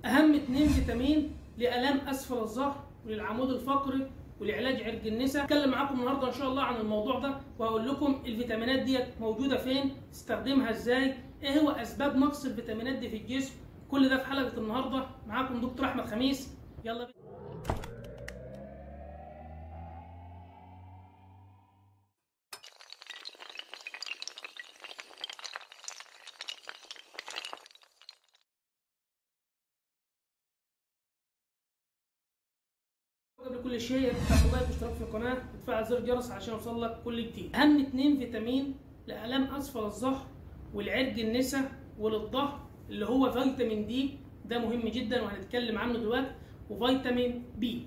اهم اتنين فيتامين لالام اسفل الظهر وللعمود الفقري ولعلاج عرج النساء هتكلم معاكم النهارده ان شاء الله عن الموضوع ده وهقول لكم الفيتامينات ديت موجوده فين تستخدمها ازاي ايه هو اسباب نقص الفيتامينات دي في الجسم كل ده في حلقه النهارده معاكم دكتور احمد خميس يلا بينا قبل كل شيء تفعل لايك واشتراك في القناه وتفعل زر الجرس عشان يوصل لك كل جديد اهم اتنين فيتامين لالام اسفل الظهر والعرج النسا وللظهر اللي هو فيتامين دي ده مهم جدا وهنتكلم عنه دلوقتي وفيتامين بي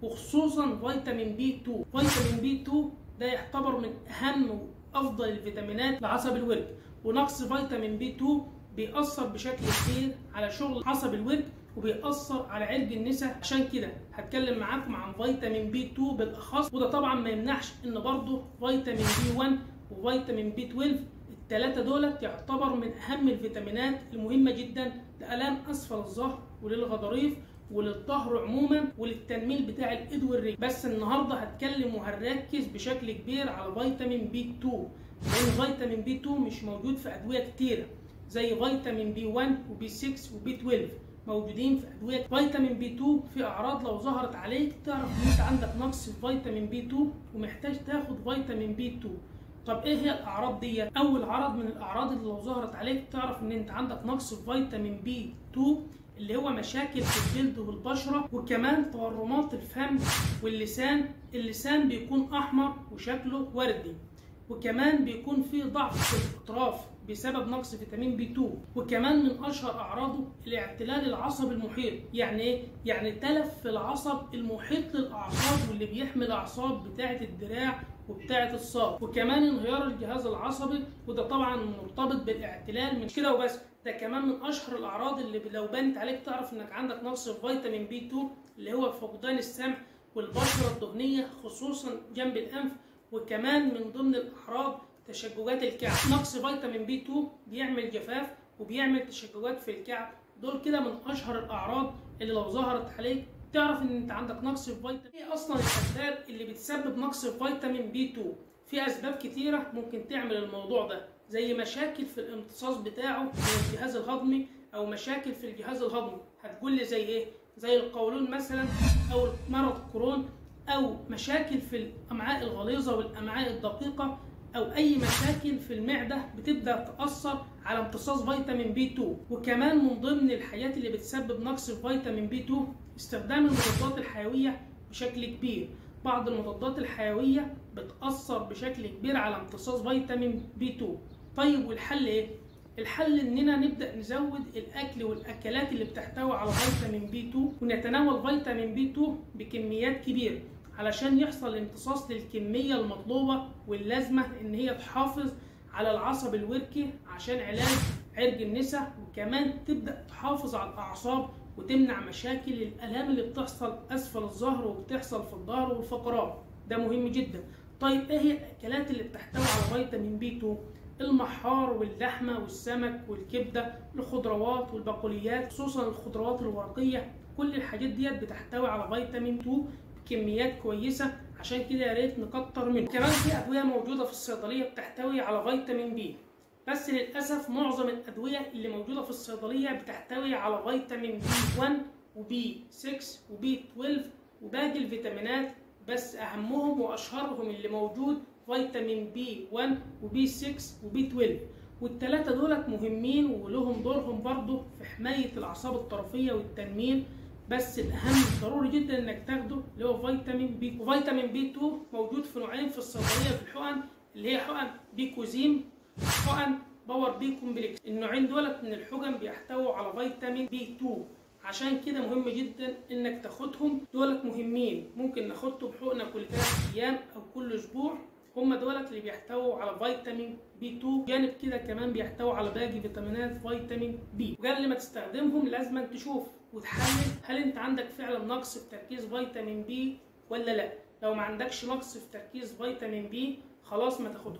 وخصوصا فيتامين بي 2 فيتامين بي 2 ده يعتبر من اهم وافضل الفيتامينات لعصب الورك ونقص فيتامين بي 2 بيأثر بشكل كبير على شغل عصب الورك وبيأثر على عرج النساء عشان كده هتكلم معاكم عن فيتامين بي 2 بالاخص وده طبعا ما يمنعش ان برضه فيتامين بي 1 وفيتامين بي 12 الثلاثه دولت يعتبر من اهم الفيتامينات المهمه جدا لالام اسفل الظهر وللغضاريف وللظهر عموما وللتنميل بتاع الايد والرجل بس النهارده هتكلم وهنركز بشكل كبير على فيتامين بي 2 لان فيتامين بي 2 مش موجود في ادويه كتيره زي فيتامين بي 1 وبي 6 وبي 12 موجودين في ادويه فيتامين بي 2 في اعراض لو ظهرت عليك تعرف ان انت عندك نقص في فيتامين بي 2 ومحتاج تاخد فيتامين بي 2 طب ايه هي الاعراض دي اول عرض من الاعراض اللي لو ظهرت عليك تعرف ان انت عندك نقص في فيتامين بي 2 اللي هو مشاكل في الجلد والبشره وكمان تورمات الفم واللسان اللسان بيكون احمر وشكله وردي وكمان بيكون فيه ضعف في الاطراف بسبب نقص فيتامين بي 2 وكمان من اشهر اعراضه الاعتلال العصبي المحيط يعني ايه يعني تلف في العصب المحيط للاعصاب واللي بيحمي الاعصاب بتاعه الدراع وبتاعه الصاب وكمان انهيار الجهاز العصبي وده طبعا مرتبط بالاعتلال مش كده وبس ده كمان من اشهر الاعراض اللي لو بانت عليك تعرف انك عندك نقص في فيتامين بي 2 اللي هو فقدان السمع والبشره الدهنيه خصوصا جنب الانف وكمان من ضمن الاعراض تشججات الكعب نقص فيتامين بي 2 بيعمل جفاف وبيعمل تشججات في الكعب دول كده من اشهر الاعراض اللي لو ظهرت عليك تعرف ان انت عندك نقص في فيتامين ايه اصلا الاسباب اللي بتسبب نقص في فيتامين بي 2 في اسباب كتيره ممكن تعمل الموضوع ده زي مشاكل في الامتصاص بتاعه من الجهاز الهضمي او مشاكل في الجهاز الهضمي هتقول لي زي ايه زي القولون مثلا او مرض القولون او مشاكل في الامعاء الغليظه والامعاء الدقيقه او اي مشاكل في المعده بتبدا تاثر على امتصاص فيتامين بي 2 وكمان من ضمن الحاجات اللي بتسبب نقص في فيتامين بي 2 استخدام المضادات الحيويه بشكل كبير بعض المضادات الحيويه بتاثر بشكل كبير على امتصاص فيتامين بي 2 طيب والحل ايه الحل اننا نبدا نزود الاكل والاكلات اللي بتحتوي على فيتامين بي 2 ونتناول فيتامين بي 2 بكميات كبيره علشان يحصل امتصاص للكميه المطلوبه واللازمه ان هي تحافظ على العصب الوركي عشان علاج عرج النساء وكمان تبدا تحافظ على الاعصاب وتمنع مشاكل الالام اللي بتحصل اسفل الظهر وبتحصل في الظهر والفقرات ده مهم جدا طيب ايه هي الاكلات اللي بتحتوي على فيتامين بي 2 المحار واللحمه والسمك والكبده الخضروات والبقوليات خصوصا الخضروات الورقيه كل الحاجات ديت بتحتوي على فيتامين 2 بكميات كويسه عشان كده يا ريت نكتر منه كمان في ادويه موجوده في الصيدليه بتحتوي على فيتامين بي بس للاسف معظم الادويه اللي موجوده في الصيدليه بتحتوي على فيتامين بي 1 وبي 6 وبي 12 وباقي الفيتامينات بس اهمهم واشهرهم اللي موجود فيتامين بي 1 وبي 6 وبي 12 والثلاثه دولت مهمين ولهم دورهم برضه في حمايه الاعصاب الطرفيه والتنميل بس الاهم ضروري جدا انك تاخده اللي هو فيتامين بي وفيتامين بي 2 موجود في نوعين في الصيدليه في الحقن اللي هي حقن بيكوزيم حقن باور بي كومبلكس النوعين دولت من الحقن بيحتووا على فيتامين بي 2 عشان كده مهم جدا انك تاخدهم دولت مهمين ممكن ناخدهم حقنه كل 3 ايام او كل اسبوع هم دولت اللي بيحتووا على فيتامين بي 2 جانب كده كمان بيحتووا على باقي فيتامينات فيتامين بي وقبل ما تستخدمهم لازم تشوف وتحلل هل انت عندك فعلا نقص في تركيز فيتامين بي ولا لا لو ما عندكش نقص في تركيز فيتامين بي خلاص ما تاخدهمش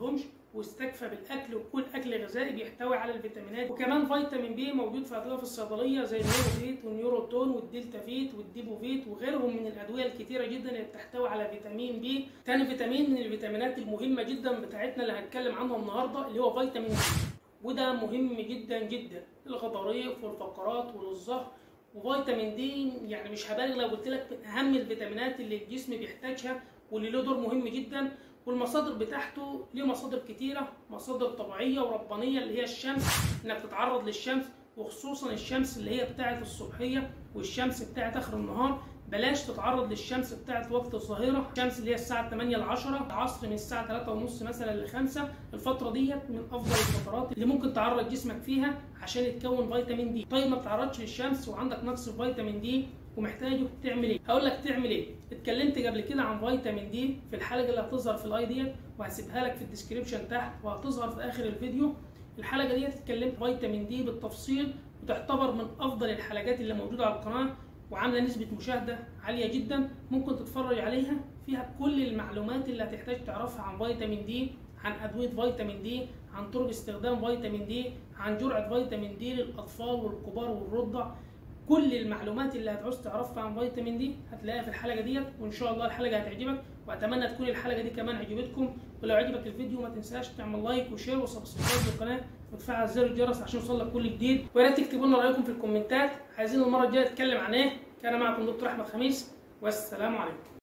واستكفى بالاكل وكل اكل غذائي بيحتوي على الفيتامينات وكمان فيتامين بي موجود في ادويه في الصيدليه زي النيوروفيت والنيوروتون والدلتا فيت والديبوفيت وغيرهم من الادويه الكتيره جدا اللي بتحتوي على فيتامين بي تاني فيتامين من الفيتامينات المهمه جدا بتاعتنا اللي هنتكلم عنها النهارده اللي هو فيتامين بي وده مهم جدا جدا للغضاريف والفقرات وللظهر وفيتامين دي يعني مش هبالغ لو قلت لك من اهم الفيتامينات اللي الجسم بيحتاجها واللي له دور مهم جدا والمصادر بتاعته ليه مصادر كتيره مصادر طبيعيه وربانيه اللي هي الشمس انك تتعرض للشمس وخصوصا الشمس اللي هي بتاعه الصبحيه والشمس بتاعه اخر النهار بلاش تتعرض للشمس بتاعت وقت الظهيرة الشمس اللي هي الساعة 8 ل 10 العصر من الساعة 3 ونص مثلا ل 5 الفترة ديت من أفضل الفترات اللي ممكن تعرض جسمك فيها عشان يتكون فيتامين دي طيب ما بتعرضش للشمس وعندك نقص في فيتامين دي ومحتاجه تعمل ايه؟ هقول لك تعمل ايه؟ اتكلمت قبل كده عن فيتامين دي في الحلقه اللي هتظهر في الاي ديت وهسيبها لك في الديسكربشن تحت وهتظهر في اخر الفيديو الحلقه ديت اتكلمت فيتامين دي بالتفصيل وتعتبر من افضل الحلقات اللي موجوده على القناه وعامله نسبه مشاهده عاليه جدا ممكن تتفرج عليها فيها كل المعلومات اللي هتحتاج تعرفها عن فيتامين دي عن ادويه فيتامين دي عن طرق استخدام فيتامين دي عن جرعه فيتامين دي للاطفال والكبار والرضع كل المعلومات اللي هتعوز تعرفها عن فيتامين دي هتلاقيها في الحلقه ديت وان شاء الله الحلقه هتعجبك واتمنى تكون الحلقه دي كمان عجبتكم ولو عجبك الفيديو ما تنساش تعمل لايك وشير وسبسكرايب للقناه وتفعل زر الجرس عشان يوصلك كل جديد ويا ريت تكتبوا لنا رايكم في الكومنتات عايزين المره الجايه نتكلم عن ايه كان معكم دكتور احمد خميس والسلام عليكم